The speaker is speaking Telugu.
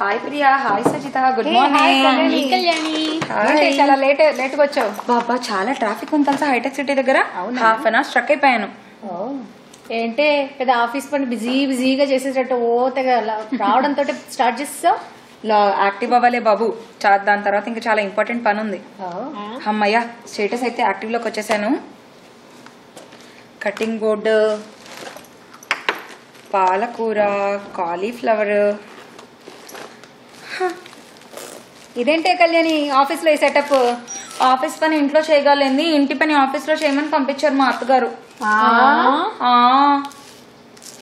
Hi Priya hi Sajitha good Hey, hi, morning Kalyani. Kalyani Hi. ఏంటి చాలా లేట్ లేట్గా వచ్చావు బాబా చాలా ట్రాఫిక్ ఉంది తెలుసా హైటెక్ సిటీ దగ్గర అవునా? హాఫ్ అన్ అవర్ స్ట్రక్ అయిపోయాను ఏంటే పెద్ద ఆఫీస్ పని బిజీ బిజీగా చేసేటట్టు ఓ తెగ అలా రావడంతో స్టార్ట్ చేస్తావు లా యాక్టివ్ అవ్వాలే బాబు చా- దాని తర్వాత ఇంకా చాలా ఇంపార్టెంట్ పని ఉంది అమ్మయ్య స్టేటస్ అయితే యాక్టివ్లోకి వచ్చేసాను కటింగ్ బోర్డు పాలకూర కాలీఫ్లవర్ ఇదేంటే కళ్యాణి ఆఫీస్ లో ఈ సెటప్ ఆఫీస్ పని ఇంట్లో చేయగలింది ఇంటి పని ఆఫీస్లో చేయమని పంపించారు మా అత్తగారు ఆ,